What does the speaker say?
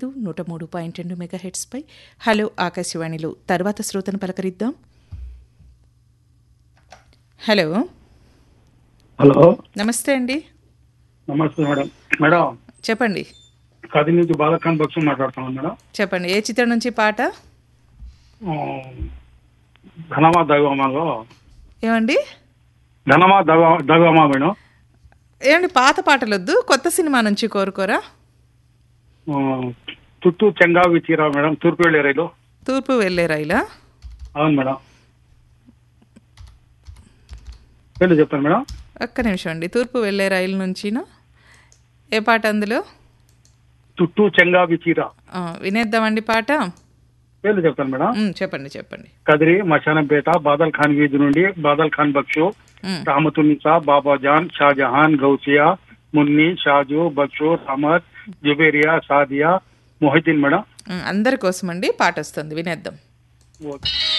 ఐదు నూట మూడు పాయింట్ రెండు మెగా హెడ్స్పై హలో ఆకాశవాణిలో తర్వాత శ్రోతను పలకరిద్దాం హలో హలో నమస్తే అండి నమస్తే మేడం మేడం చెప్పండి కది నుంచి బాలకాన్ బక్సు మాట్లాడుతున్నాను మేడం చెప్పండి ఏ చిత్రం నుంచి పాట ఆ, ఘనమా దైవమాలో ఏమండి ఘనమా దైవ దైవమా మేడం ఏమండి పాత పాటలు వద్దు కొత్త సినిమా నుంచి కోరుకోరా ఆ, తుత్తు చెంగావి తీరా మేడం తూర్పు వెళ్ళే రైలు తూర్పు వెళ్ళే రైలా అవును మేడం పేర్లు చెప్తాను మేడం ఒక్క నిమిషం అండి తూర్పు వెళ్ళే రైలు నుంచినా ఏ పాట అందులో తుట్టు చెంగావి తీరా ఆ, వినేద్దామండి పాట పేర్లు చెప్తాను మేడం ఉమ్, చెప్పండి చెప్పండి కదిరి మశానంపేట బాదల్ ఖాన్ వీధి నుండి బాదల్ ఖాన్ బక్షు ఉమ్, రామతున్నిసా బాబాజాన్ షాజహాన్ గౌసియా మున్ని షాజు బక్షు రహమద్ జుబేరియా సాదియా మొహిద్దీన్ మేడం ఉమ్, అందరి కోసం అండి పాట వస్తుంది వినేద్దాం ఓకే